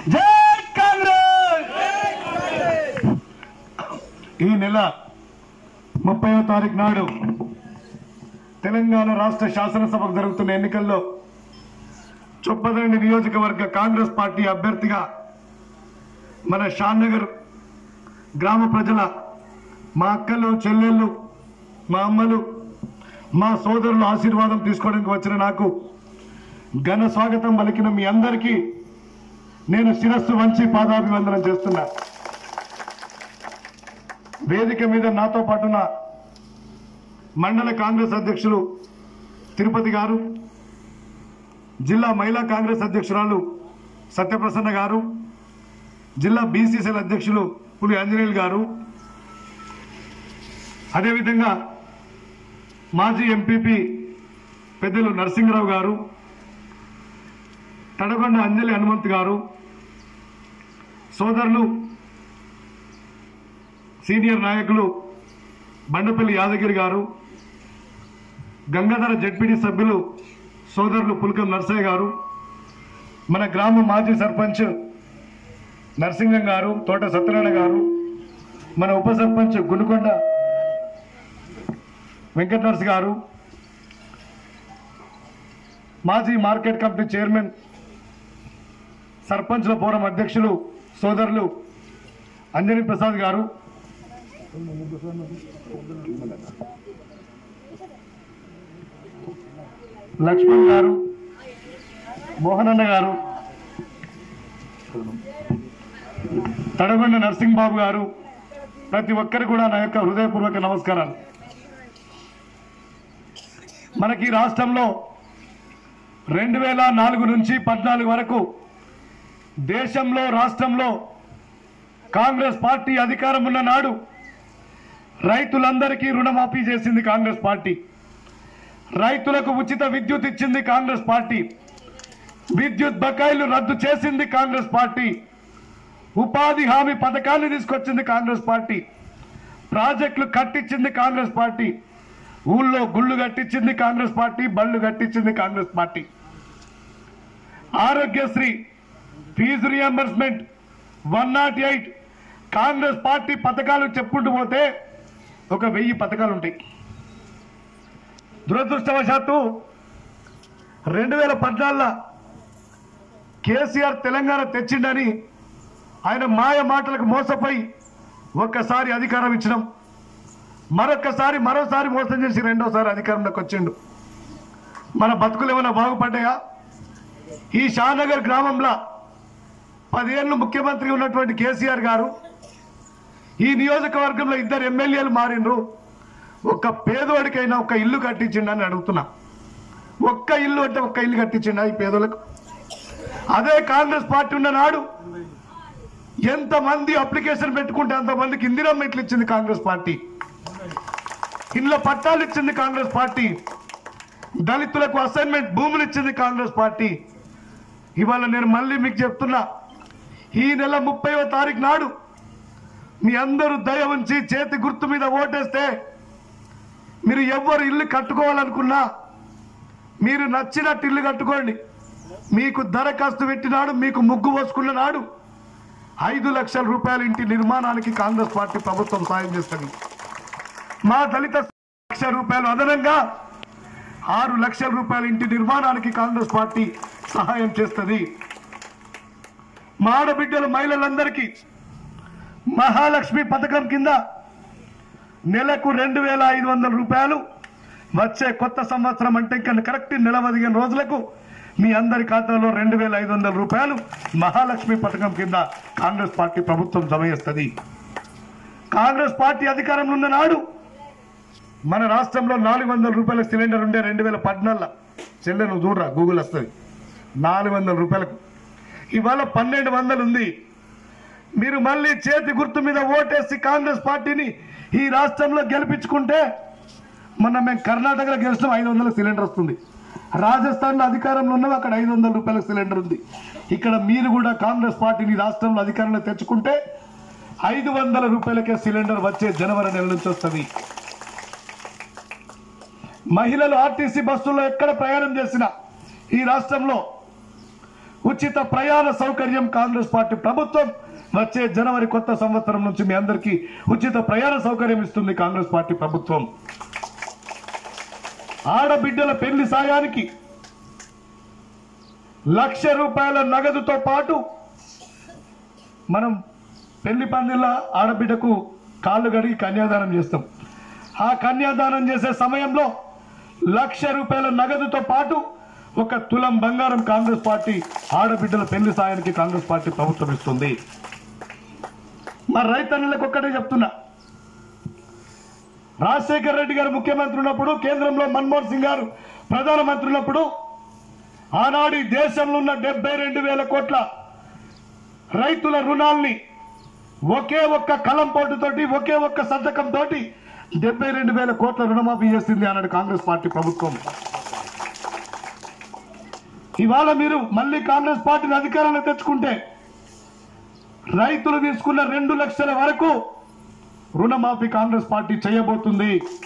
జై కాంగ్రెస్ ఈ నెల ముప్పైవ తారీఖు నాడు తెలంగాణ రాష్ట్ర శాసనసభకు జరుగుతున్న ఎన్నికల్లో చొప్పదండి నియోజకవర్గ కాంగ్రెస్ పార్టీ అభ్యర్థిగా మన షాన్నగర్ గ్రామ ప్రజల మా అక్కలు చెల్లెళ్ళు మా అమ్మలు మా సోదరుల ఆశీర్వాదం తీసుకోవడానికి వచ్చిన నాకు ఘన స్వాగతం పలికిన మీ అందరికీ నేను శిరస్సు వంచి పాదాభివందనం చేస్తున్నా వేదిక మీద నాతో పాటున్న మండల కాంగ్రెస్ అధ్యక్షులు తిరుపతి గారు జిల్లా మహిళా కాంగ్రెస్ అధ్యక్షురాలు సత్యప్రసన్న గారు జిల్లా బీసీసీఎల్ అధ్యక్షులు పులి ఆంజనేయులు గారు అదేవిధంగా మాజీ ఎంపీపీ పెద్దలు నరసింహరావు గారు తడగొండ అంజలి హనుమంత్ గారు సోదరులు సీనియర్ నాయకులు బండపల్లి యాదగిరి గారు గంగాధర జడ్పీడీ సభ్యులు సోదరులు పులకం నర్సయ్య గారు మన గ్రామ మాజీ సర్పంచ్ నరసింగం గారు తోట సత్యనారాయణ గారు మన ఉప సర్పంచ్ గునుకొండ వెంకట నర్స్ గారు మాజీ మార్కెట్ కమిటీ చైర్మన్ సర్పంచ్ల ఫోరం అధ్యక్షులు సోదరులు అంజనీ ప్రసాద్ గారు లక్ష్మణ్ గారు మోహనన్న గారు తడగొండ నరసింగ్ బాబు గారు ప్రతి ఒక్కరు కూడా నా యొక్క హృదయపూర్వక నమస్కారాలు మనకి ఈ రాష్ట్రంలో రెండు వేల నాలుగు నుంచి పద్నాలుగు వరకు దేశంలో రాష్ట్రంలో కాంగ్రెస్ పార్టీ అధికారం ఉన్న నాడు రైతులందరికీ రుణమాఫీ చేసింది కాంగ్రెస్ పార్టీ రైతులకు ఉచిత విద్యుత్ ఇచ్చింది కాంగ్రెస్ పార్టీ విద్యుత్ బకాయిలు రద్దు చేసింది కాంగ్రెస్ పార్టీ ఉపాధి హామీ పథకాన్ని తీసుకొచ్చింది కాంగ్రెస్ పార్టీ ప్రాజెక్టులు కట్టించింది కాంగ్రెస్ పార్టీ ఊళ్ళో గుళ్ళు కట్టించింది కాంగ్రెస్ పార్టీ బళ్ళు కట్టించింది Congress party Aarogyasri fee reimbursement one not eight Congress party పథకాలు చెప్పుకుంటూ పోతే ఒక వెయ్యి పథకాలు ఉంటాయి దురదృష్టవశాత్తు రెండు వేల పద్నాలుగులో కేసీఆర్ తెలంగాణ తెచ్చిండని ఆయన మాయ మాటలకు మోసపోయి ఒక్కసారి అధికారం ఇచ్చడం మరొక్కసారి మరోసారి మోసం చేసి రెండోసారి అధికారంలోకి వచ్చిండు మన బతుకులు ఏమైనా బాగుపడ్డాయా ఈ షానగర్ గ్రామంలో పదేళ్ళు ముఖ్యమంత్రి ఉన్నటువంటి కేసీఆర్ గారు ఈ నియోజకవర్గంలో ఇద్దరు ఎమ్మెల్యేలు మారిండ్రు ఒక్క పేదోడికైనా ఒక ఇల్లు కట్టించిండని అడుగుతున్నా ఒక్క ఇల్లు అంటే ఒక్క ఇల్లు కట్టించిండా ఈ పేదోళ్ళకు అదే కాంగ్రెస్ పార్టీ ఉన్న నాడు ఎంతమంది అప్లికేషన్ పెట్టుకుంటే అంతమందికి ఇందిరమ్మ ఇట్లు ఇచ్చింది కాంగ్రెస్ పార్టీ ఇండ్ల పట్టాలు ఇచ్చింది కాంగ్రెస్ పార్టీ దళితులకు అసైన్మెంట్ భూములు ఇచ్చింది కాంగ్రెస్ పార్టీ ఇవాళ నేను మళ్ళీ మీకు చెప్తున్నా ఈ నెల ముప్పైవ తారీఖు నాడు మీ అందరూ దయ ఉంచి చేతి గుర్తు మీద ఓటేస్తే మీరు ఎవరు ఇల్లు కట్టుకోవాలనుకున్నా మీరు నచ్చినట్టు ఇల్లు కట్టుకోండి మీకు దరఖాస్తు పెట్టినాడు మీకు ముగ్గు పోసుకున్న నాడు ఐదు లక్షల రూపాయల ఇంటి నిర్మాణానికి కాంగ్రెస్ పార్టీ ప్రభుత్వం సాయం చేస్తుంది మా దళిత లక్ష రూపాయలు అదనంగా ఆరు లక్షల రూపాయల ఇంటి నిర్మాణానికి కాంగ్రెస్ పార్టీ సహాయం చేస్తుంది మా ఆడబిడ్డల మహిళలందరికీ మహాలక్ష్మి పథకం కింద నెలకు రెండు వేల ఐదు వందల రూపాయలు వచ్చే కొత్త సంవత్సరం అంటే ఇంకా కరెక్ట్ నెల పదిహేను రోజులకు మీ అందరి ఖాతాలో రెండు వేల ఐదు వందల రూపాయలు మహాలక్ష్మి పథకం కింద కాంగ్రెస్ పార్టీ ప్రభుత్వం జమ చేస్తుంది కాంగ్రెస్ పార్టీ అధికారంలో ఉన్న నాడు మన రాష్ట్రంలో నాలుగు వందల రూపాయల సిలిండర్ ఉండే రెండు వేల పద్నాలుగులో చెల్లె నువ్వు చూడరా గూగుల్ వస్తుంది నాలుగు వందల రూపాయలకు ఇవాళ పన్నెండు వందలు ఉంది మీరు మళ్ళీ చేతి గుర్తు మీద ఓటేసి కాంగ్రెస్ పార్టీని ఈ రాష్ట్రంలో గెలిపించుకుంటే మొన్న మేము కర్ణాటకలో గెలిచినాం ఐదు వందల సిలిండర్ వస్తుంది రాజస్థాన్లో అధికారంలో ఉన్నది అక్కడ ఐదు వందల రూపాయల సిలిండర్ ఉంది ఇక్కడ మీరు కూడా కాంగ్రెస్ పార్టీని రాష్ట్రంలో అధికారంలో తెచ్చుకుంటే ఐదు వందల రూపాయలకే సిలిండర్ వచ్చే జనవరి నెల నుంచి వస్తుంది మహిళలు ఆర్టీసీ బస్సుల్లో ఎక్కడ ప్రయాణం చేసినా ఈ రాష్ట్రంలో ఉచిత ప్రయాణ సౌకర్యం కాంగ్రెస్ పార్టీ ప్రభుత్వం వచ్చే జనవరి కొత్త సంవత్సరం నుంచి మీ అందరికీ ఉచిత ప్రయాణ సౌకర్యం ఇస్తుంది కాంగ్రెస్ పార్టీ ప్రభుత్వం ఆడబిడ్డల పెళ్లి సాయానికి లక్ష రూపాయల నగదుతో పాటు మనం పెళ్లి పందిళ్ళ ఆడబిడ్డకు కాళ్ళు గడిగి కన్యాదానం చేస్తాం ఆ కన్యాదానం చేసే సమయంలో లక్ష రూపాయల నగదుతో పాటు ఒక తులం బంగారం కాంగ్రెస్ పార్టీ ఆడబిడ్డల పెళ్లి సాయానికి కాంగ్రెస్ పార్టీ ప్రభుత్వం ఇస్తుంది మా రైతన్నులకు ఒక్కటే చెప్తున్నా రాజశేఖర్ రెడ్డి గారు ముఖ్యమంత్రి ఉన్నప్పుడు కేంద్రంలో మన్మోహన్ సింగ్ గారు ప్రధానమంత్రి ఉన్నప్పుడు ఆనాడు ఈ దేశంలో ఉన్న డెబ్బై రెండు వేల కోట్ల రైతుల రుణాల్ని ఒకే ఒక్క కలం పోటుతోటి ఒకే ఒక్క సంతకం తోటి డెబ్బై రెండు వేల కోట్ల రుణమాఫీ చేసింది అన్నాడు కాంగ్రెస్ పార్టీ ప్రభుత్వం ఇవాళ మీరు మళ్ళీ కాంగ్రెస్ పార్టీని అధికారంలో తెచ్చుకుంటే రైతులు తీసుకున్న రెండు లక్షల వరకు రుణమాఫీ కాంగ్రెస్ పార్టీ చేయబోతుంది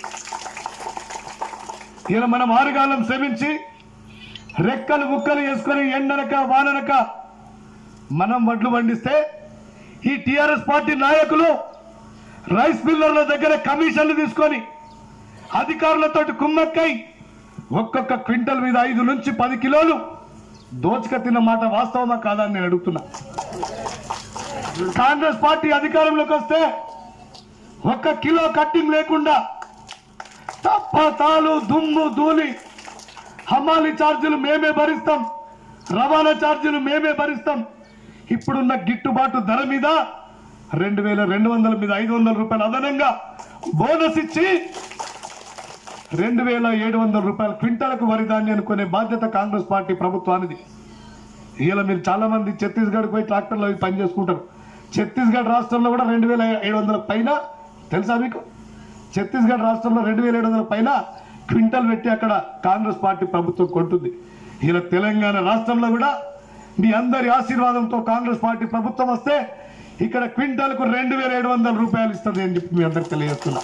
ఇలా మనం ఆరుగాలం శ్రమించి రెక్కలు ముక్కలు వేసుకొని ఎండనక వాననక మనం వడ్లు పండిస్తే ఈ టిఆర్ఎస్ పార్టీ నాయకులు రైస్ మిల్లర్ల దగ్గర కమిషన్లు తీసుకొని అధికారులతో కుమ్మక్కై ఒక్కొక్క క్వింటల్ మీద ఐదు నుంచి పది కిలోలు దోచుక తిన్న మాట వాస్తవమా కాదా అని నేను అడుగుతున్నా కాంగ్రెస్ పార్టీ అధికారంలోకి వస్తే ఒక్క కిలో కట్టింగ్ లేకుండా తప్ప తాలు దుమ్ము ధూళి హమాలి ఛార్జీలు మేమే భరిస్తాం రవాణా ఛార్జీలు మేమే భరిస్తాం ఇప్పుడున్న గిట్టుబాటు ధర మీద రెండు వేల రెండు వందల మీద ఐదు వందల రూపాయలు అదనంగా బోనస్ ఇచ్చి రెండు వేల ఏడు వందల రూపాయల క్వింటాలకు వరి ధాన్యాన్ని కొనే బాధ్యత కాంగ్రెస్ పార్టీ ప్రభుత్వానిది ఇలా మీరు చాలా మంది ఛత్తీస్గఢ్ పోయి ట్రాక్టర్లో అవి పని చేసుకుంటారు ఛత్తీస్గఢ్ రాష్ట్రంలో కూడా రెండు వేల ఏడు వందల పైన తెలుసా మీకు ఛత్తీస్గఢ్ రాష్ట్రంలో రెండు వేల ఏడు వందల పైన క్వింటల్ పెట్టి అక్కడ కాంగ్రెస్ పార్టీ ప్రభుత్వం కొంటుంది ఇలా తెలంగాణ రాష్ట్రంలో కూడా మీ అందరి ఆశీర్వాదంతో కాంగ్రెస్ పార్టీ ప్రభుత్వం వస్తే ఇక్కడ క్వింటాల్కు రెండు వేల ఏడు వందల రూపాయలు ఇస్తుంది అని చెప్పి మీ అందరికి తెలియజేస్తున్నా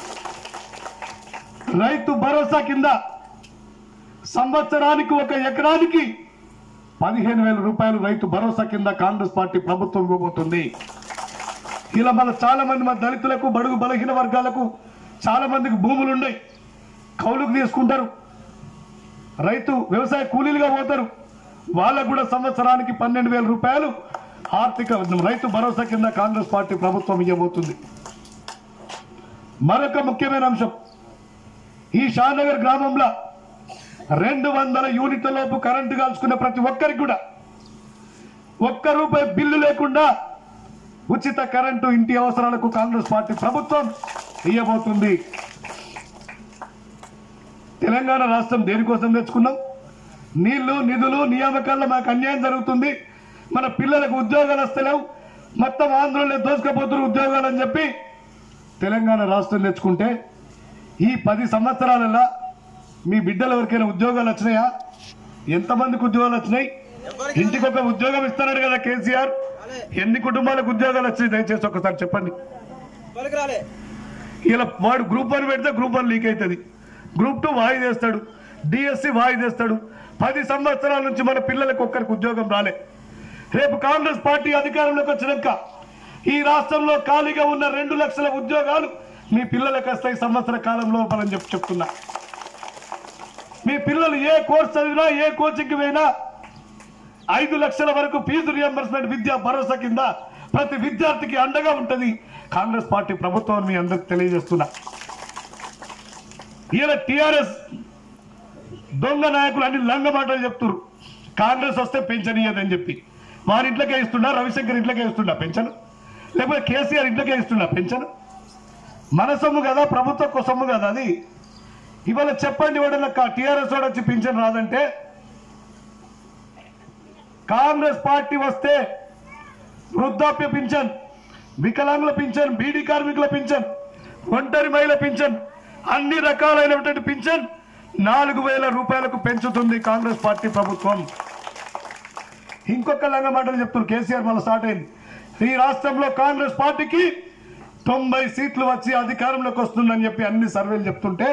రైతు భరోసా కింద సంవత్సరానికి ఒక ఎకరానికి పదిహేను వేల రూపాయలు రైతు భరోసా కింద కాంగ్రెస్ పార్టీ ప్రభుత్వం ఇవ్వబోతుంది ఇలా మన చాలా మంది మన దళితులకు బడుగు బలహీన వర్గాలకు చాలా మందికి భూములు ఉన్నాయి కౌలుకు తీసుకుంటారు రైతు వ్యవసాయ కూలీలుగా పోతారు వాళ్ళకు కూడా సంవత్సరానికి పన్నెండు వేల రూపాయలు ఆర్థిక రైతు భరోసా కింద కాంగ్రెస్ పార్టీ ప్రభుత్వం ఇవ్వబోతుంది మరొక ముఖ్యమైన అంశం ఈ షానగర్ గ్రామంలో రెండు వందల యూనిట్ల లోపు కరెంటు కాల్చుకున్న ప్రతి ఒక్కరికి కూడా ఒక్క రూపాయి బిల్లు లేకుండా ఉచిత కరెంటు ఇంటి అవసరాలకు కాంగ్రెస్ పార్టీ ప్రభుత్వం ఇవ్వబోతుంది తెలంగాణ రాష్ట్రం దేనికోసం తెచ్చుకున్నాం నీళ్లు నిధులు నియామకాల్లో మాకు అన్యాయం జరుగుతుంది మన పిల్లలకు ఉద్యోగాలు వస్తలేవు మొత్తం ఆంధ్రలో దోసుకపోతున్నారు ఉద్యోగాలు అని చెప్పి తెలంగాణ రాష్ట్రం తెచ్చుకుంటే ఈ పది సంవత్సరాలలో మీ బిడ్డలు ఎవరికైనా ఉద్యోగాలు వచ్చినాయా ఎంతమందికి ఉద్యోగాలు వచ్చినాయి ఇంటికి ఒక ఉద్యోగం ఇస్తున్నాడు కదా కేసీఆర్ ఎన్ని కుటుంబాలకు ఉద్యోగాలు వచ్చినాయి దయచేసి ఒకసారి చెప్పండి పనికి రాలే ఇలా వాడు గ్రూప్ వన్ పెడితే గ్రూప్ వన్ లీక్ అవుతుంది గ్రూప్ టూ వాయిదేస్తాడు డిఎస్సి వాయిదేస్తాడు పది సంవత్సరాల నుంచి మన పిల్లలకు ఒక్కరికి ఉద్యోగం రాలే రేపు కాంగ్రెస్ పార్టీ అధికారంలోకి వచ్చినాక ఈ రాష్ట్రంలో ఖాళీగా ఉన్న రెండు లక్షల ఉద్యోగాలు మీ పిల్లలకు వస్తాయి సంవత్సర కాలంలో మనం చెప్పి చెప్తున్నా మీ పిల్లలు ఏ కోర్స్ చదివినా ఏ కోచింగ్ పోయినా ఐదు లక్షల వరకు ఫీజు రియంబర్స్మెంట్ విద్యా భరోసా కింద ప్రతి విద్యార్థికి అండగా ఉంటది కాంగ్రెస్ పార్టీ ప్రభుత్వం అని మీ అందరికి తెలియజేస్తున్నా ఈయన టిఆర్ఎస్ దొంగ నాయకులు అన్ని లంగ మాటలు చెప్తున్నారు కాంగ్రెస్ వస్తే పెన్షన్ ఇయ్యదని చెప్పి వారి ఇంట్లోకే ఇస్తున్నా రవిశంకర్ ఇంట్లోకే ఇస్తున్నా పెన్షన్ లేకపోతే కేసీఆర్ ఇంట్లోకే ఇస్తున్నా పెన్షన్ మన సొమ్ము కదా ప్రభుత్వ సొమ్ము కదా అది ఇవాళ చెప్పండి వాడు టిఆర్ఎస్ వాడు వచ్చి పింఛన్ రాదంటే కాంగ్రెస్ పార్టీ వస్తే వృద్ధాప్య పింఛన్ వికలాంగుల పింఛన్ బీడీ కార్మికుల పింఛన్ ఒంటరి మహిళ పింఛన్ అన్ని రకాలైనటువంటి పింఛన్ నాలుగు వేల రూపాయలకు పెంచుతుంది కాంగ్రెస్ పార్టీ ప్రభుత్వం ఇంకొక లంగ మాటలు చెప్తున్నారు కేసీఆర్ మళ్ళీ స్టార్ట్ అయింది ఈ రాష్ట్రంలో కాంగ్రెస్ పార్టీకి తొంభై సీట్లు వచ్చి అధికారంలోకి వస్తుందని చెప్పి అన్ని సర్వేలు చెప్తుంటే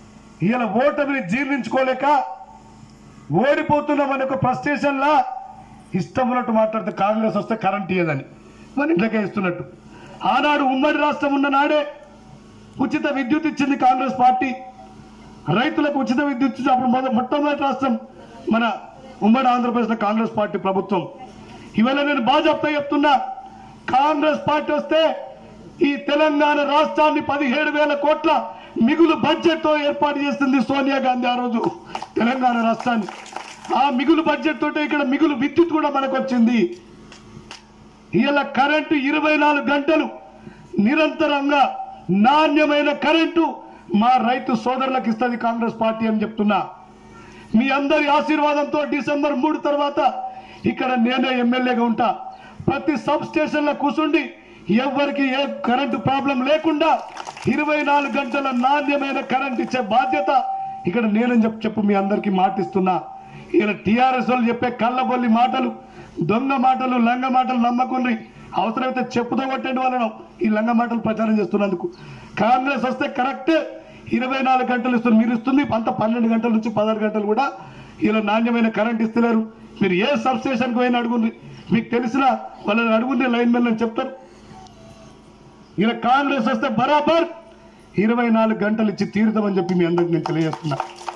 ఇలా ఓటమిని జీర్ణించుకోలేక ఓడిపోతున్నామని ఒక ఫ్రస్ట్రేషన్ లా ఇష్టం ఉన్నట్టు మాట్లాడితే కాంగ్రెస్ వస్తే కరెంట్ ఇయ్యదని మన ఇంట్లోకే ఇస్తున్నట్టు ఆనాడు ఉమ్మడి రాష్ట్రం ఉన్న నాడే ఉచిత విద్యుత్ ఇచ్చింది కాంగ్రెస్ పార్టీ రైతులకు ఉచిత విద్యుత్ ఇచ్చింది అప్పుడు మొద మొట్టమొదటి రాష్ట్రం మన ఉమ్మడి ఆంధ్రప్రదేశ్లో కాంగ్రెస్ పార్టీ ప్రభుత్వం ఇవాళ నేను బాజాప్తా చెప్తున్నా కాంగ్రెస్ పార్టీ వస్తే ఈ తెలంగాణ రాష్ట్రాన్ని పదిహేడు వేల కోట్ల మిగులు బడ్జెట్ తో ఏర్పాటు చేస్తుంది సోనియా గాంధీ ఆ రోజు తెలంగాణ రాష్ట్రాన్ని ఆ మిగులు బడ్జెట్ తోటే ఇక్కడ మిగులు విద్యుత్ కూడా మనకు వచ్చింది ఇలా కరెంటు ఇరవై నాలుగు గంటలు నిరంతరంగా నాణ్యమైన కరెంటు మా రైతు సోదరులకు ఇస్తుంది కాంగ్రెస్ పార్టీ అని చెప్తున్నా మీ అందరి ఆశీర్వాదంతో డిసెంబర్ మూడు తర్వాత ఇక్కడ నేనే ఎమ్మెల్యేగా ఉంటా ప్రతి సబ్ స్టేషన్లో కూర్చుండి ఎవరికి ఏ కరెంటు ప్రాబ్లం లేకుండా ఇరవై నాలుగు గంటల నాణ్యమైన కరెంట్ ఇచ్చే బాధ్యత ఇక్కడ నేనని చెప్పు చెప్పు మీ అందరికీ మాటిస్తున్నా ఇలా టీఆర్ఎస్ వాళ్ళు చెప్పే కళ్ళబొల్లి మాటలు దొంగ మాటలు లంగ మాటలు నమ్మకుండ్రి అవసరమైతే చెప్పుతో కొట్టండి వాళ్ళను ఈ లంగ మాటలు ప్రచారం చేస్తున్నందుకు కాంగ్రెస్ వస్తే కరెక్ట్ ఇరవై నాలుగు గంటలు ఇస్తుంది మీరు ఇస్తుంది అంత పన్నెండు గంటల నుంచి పదహారు గంటలు కూడా ఇలా నాణ్యమైన కరెంట్ ఇస్తున్నారు మీరు ఏ సబ్ స్టేషన్కి పోయిన అడుగుండ్రి మీకు తెలిసిన వాళ్ళని అడుగుండే లైన్ మెన్ అని చెప్తారు ఇలా కాంగ్రెస్ వస్తే బరాబర్ ఇరవై నాలుగు గంటలు ఇచ్చి తీరుతామని చెప్పి మీ అందరికి నేను తెలియజేస్తున్నా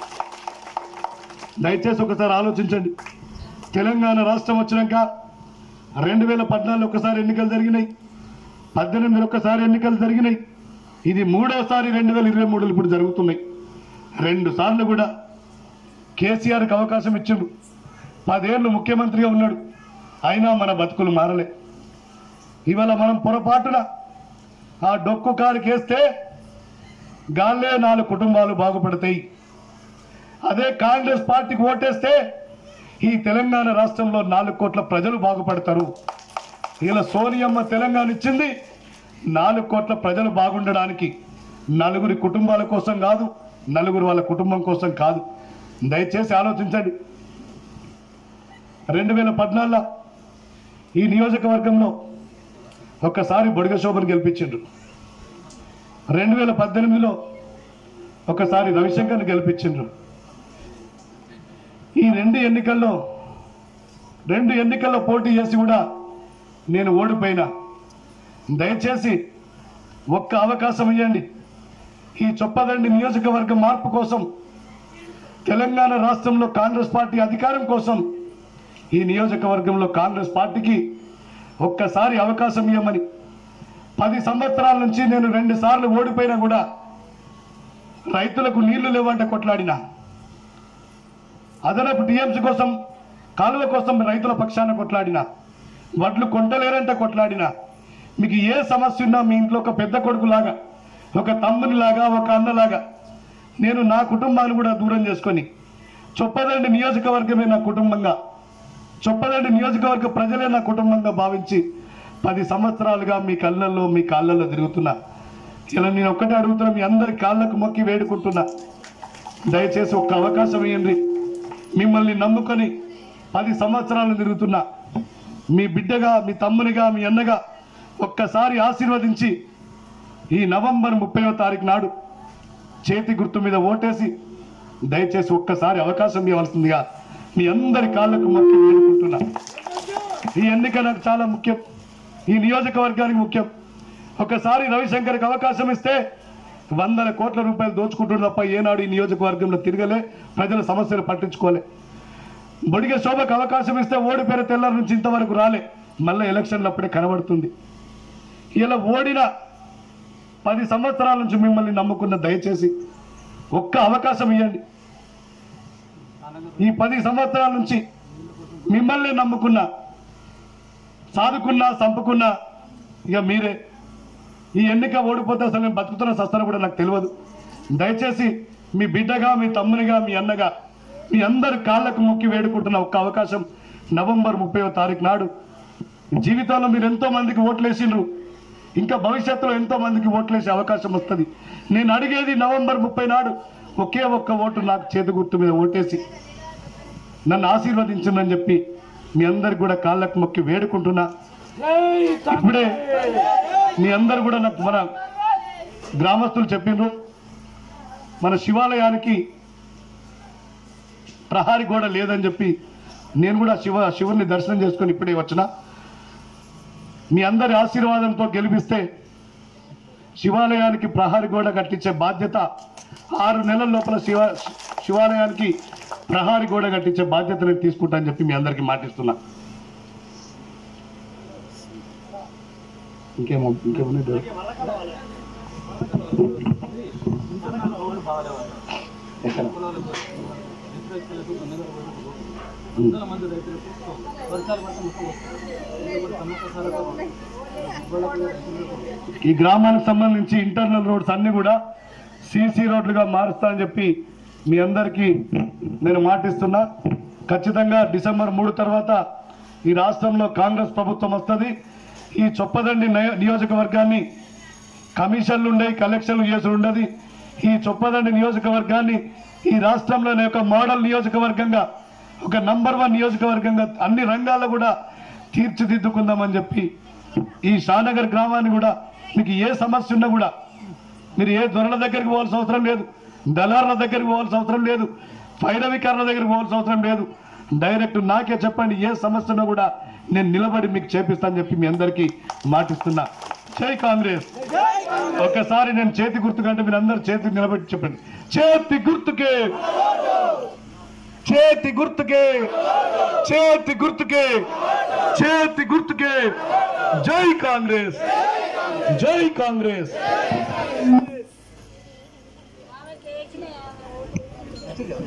దయచేసి ఒకసారి ఆలోచించండి తెలంగాణ రాష్ట్రం వచ్చినాక రెండు వేల పద్నాలుగు ఒకసారి ఎన్నికలు జరిగినాయి పద్దెనిమిది ఒక్కసారి ఎన్నికలు జరిగినాయి ఇది మూడోసారి రెండు వేల ఇరవై మూడులో ఇప్పుడు జరుగుతున్నాయి రెండు సార్లు కూడా కేసీఆర్కి అవకాశం ఇచ్చిండు పదేళ్ళు ముఖ్యమంత్రిగా ఉన్నాడు అయినా మన బతుకులు మారలే ఇవాళ మనం పొరపాటున ఆ డొక్కు కారుకి వేస్తే గాల్లే నాలుగు కుటుంబాలు బాగుపడతాయి అదే కాంగ్రెస్ పార్టీకి ఓటేస్తే ఈ తెలంగాణ రాష్ట్రంలో నాలుగు కోట్ల ప్రజలు బాగుపడతారు ఇలా సోనియమ్మ తెలంగాణ ఇచ్చింది నాలుగు కోట్ల ప్రజలు బాగుండడానికి నలుగురి కుటుంబాల కోసం కాదు నలుగురు వాళ్ళ కుటుంబం కోసం కాదు దయచేసి ఆలోచించండి రెండు వేల పద్నాలుగులో ఈ నియోజకవర్గంలో ఒక్కసారి బొడిగ శోభను గెలిపించిండ్రు రెండు వేల పద్దెనిమిదిలో ఒకసారి రవిశంకర్ని గెలిపించిండ్రు ఈ రెండు ఎన్నికల్లో రెండు ఎన్నికల్లో పోటీ చేసి కూడా నేను ఓడిపోయినా దయచేసి ఒక్క అవకాశం ఇవ్వండి ఈ చొప్పదండి నియోజకవర్గ మార్పు కోసం తెలంగాణ రాష్ట్రంలో కాంగ్రెస్ పార్టీ అధికారం కోసం ఈ నియోజకవర్గంలో కాంగ్రెస్ పార్టీకి ఒక్కసారి అవకాశం ఇవ్వమని పది సంవత్సరాల నుంచి నేను రెండు సార్లు ఓడిపోయినా కూడా రైతులకు నీళ్లు లేవంటే కొట్లాడినా అదనపు టీఎంసీ కోసం కాలువ కోసం రైతుల పక్షాన కొట్లాడినా వడ్లు కొంటలేరంటే కొట్లాడినా మీకు ఏ సమస్య ఉన్నా మీ ఇంట్లో ఒక పెద్ద కొడుకులాగా ఒక తమ్మునిలాగా ఒక అన్నలాగా నేను నా కుటుంబాన్ని కూడా దూరం చేసుకొని చొప్పదండి నియోజకవర్గమే నా కుటుంబంగా చొప్పదండి నియోజకవర్గ ప్రజలే నా కుటుంబంగా భావించి పది సంవత్సరాలుగా మీ కళ్ళల్లో మీ కాళ్ళల్లో తిరుగుతున్నా ఇలా నేను ఒక్కటే అడుగుతున్నా మీ అందరి కాళ్ళకు మొక్కి వేడుకుంటున్నా దయచేసి ఒక్క అవకాశం ఇవ్వండి మిమ్మల్ని నమ్ముకొని పది సంవత్సరాలు తిరుగుతున్నా మీ బిడ్డగా మీ తమ్మునిగా మీ అన్నగా ఒక్కసారి ఆశీర్వదించి ఈ నవంబర్ ముప్పైవ తారీఖు నాడు చేతి గుర్తు మీద ఓటేసి దయచేసి ఒక్కసారి అవకాశం ఇవ్వాల్సిందిగా మీ అందరి కాళ్ళకు మొక్కి వేడుకుంటున్నా ఈ ఎన్నిక నాకు చాలా ముఖ్యం ఈ నియోజకవర్గానికి ముఖ్యం ఒకసారి రవిశంకర్కి అవకాశం ఇస్తే వందల కోట్ల రూపాయలు దోచుకుంటున్న తప్ప ఏనాడు ఈ నియోజకవర్గంలో తిరగలే ప్రజల సమస్యలు పట్టించుకోలే బొడిగ శోభకు అవకాశం ఇస్తే ఓడిపోయిన తెల్లారి నుంచి ఇంతవరకు రాలే మళ్ళీ ఎలక్షన్లు అప్పుడే కనబడుతుంది ఇలా ఓడిన పది సంవత్సరాల నుంచి మిమ్మల్ని నమ్ముకున్న దయచేసి ఒక్క అవకాశం ఇవ్వండి ఈ పది సంవత్సరాల నుంచి మిమ్మల్ని నమ్ముకున్నా సాదుకున్నా చంపుకున్నా ఇక మీరే ఈ ఎన్నిక ఓడిపోతే అసలు నేను బతుకుతున్న సస్తాను కూడా నాకు తెలియదు దయచేసి మీ బిడ్డగా మీ తమ్మునిగా మీ అన్నగా మీ అందరి కాళ్ళకు మొక్కి వేడుకుంటున్న ఒక్క అవకాశం నవంబర్ ముప్పైవ తారీఖు నాడు జీవితంలో మీరు ఎంతో మందికి ఓట్లేసిండ్రు ఇంకా భవిష్యత్తులో ఎంతో మందికి ఓట్లేసే అవకాశం వస్తుంది నేను అడిగేది నవంబర్ ముప్పై నాడు ఒకే ఒక్క ఓటు నాకు చేతి గుర్తు మీద ఓటేసి నన్ను ఆశీర్వదించమని చెప్పి మీ అందరికి కూడా కాళ్ళకు మొక్కి వేడుకుంటున్నా ఇప్పుడే మీ అందరు కూడా నాకు మన గ్రామస్తులు చెప్పిండ్రు మన శివాలయానికి ప్రహారీ గోడ లేదని చెప్పి నేను కూడా శివ శివుని దర్శనం చేసుకొని ఇప్పుడే వచ్చిన మీ అందరి ఆశీర్వాదంతో గెలిపిస్తే శివాలయానికి ప్రహారీ గోడ కట్టించే బాధ్యత ఆరు నెలల లోపల శివ శివాలయానికి ప్రహారీ గోడ కట్టించే బాధ్యత నేను తీసుకుంటా అని చెప్పి మీ అందరికీ మాటిస్తున్నా ఇంకేమో ఇంకేమున్నాయి దేవుడు? ఎక్కడ వందల మంది రైతులకు వర్షాలు పడితే మొత్తం వస్తుంది కూడా సమస్య సారతో ఈ గ్రామానికి సంబంధించి ఇంటర్నల్ రోడ్స్ అన్ని కూడా సీసీ రోడ్లుగా మారుస్తా అని చెప్పి మీ అందరికీ నేను మాటిస్తున్నా ఖచ్చితంగా డిసెంబర్ మూడు తర్వాత ఈ రాష్ట్రంలో కాంగ్రెస్ ప్రభుత్వం వస్తుంది ఈ చొప్పదండి నయ- నియోజకవర్గాన్ని కమిషన్లు ఉండయి కలెక్షన్లు చేసి ఉండదు ఈ చొప్పదండి నియోజకవర్గాన్ని ఈ రాష్ట్రంలోనే ఒక మోడల్ నియోజకవర్గంగా ఒక నంబర్ వన్ నియోజకవర్గంగా అన్ని రంగాల్లో కూడా తీర్చిదిద్దుకుందామని చెప్పి ఈ షానగర్ గ్రామాన్ని కూడా మీకు ఏ సమస్య ఉన్నా కూడా మీరు ఏ దొరల దగ్గరికి పోవాల్సిన అవసరం లేదు దళారుల దగ్గరికి పోవాల్సిన అవసరం లేదు పైరవికారుల దగ్గరికి పోవాల్సిన అవసరం లేదు డైరెక్ట్ నాకే చెప్పండి ఏ సమస్య ఉన్నా కూడా నేను నిలబడి మీకు చేపిస్తాను చెప్పి మీ అందరికీ మాటిస్తున్నా జై కాంగ్రెస్ ఒకసారి నేను చేతి గుర్తు కంటే మీరు అందరు చేతి నిలబెట్టి చెప్పండి చేతి గుర్తుకే చేతి గుర్తుకే చేతి గుర్తుకే చేతి గుర్తుకే జై కాంగ్రెస్ జై కాంగ్రెస్ ఆమె కేక్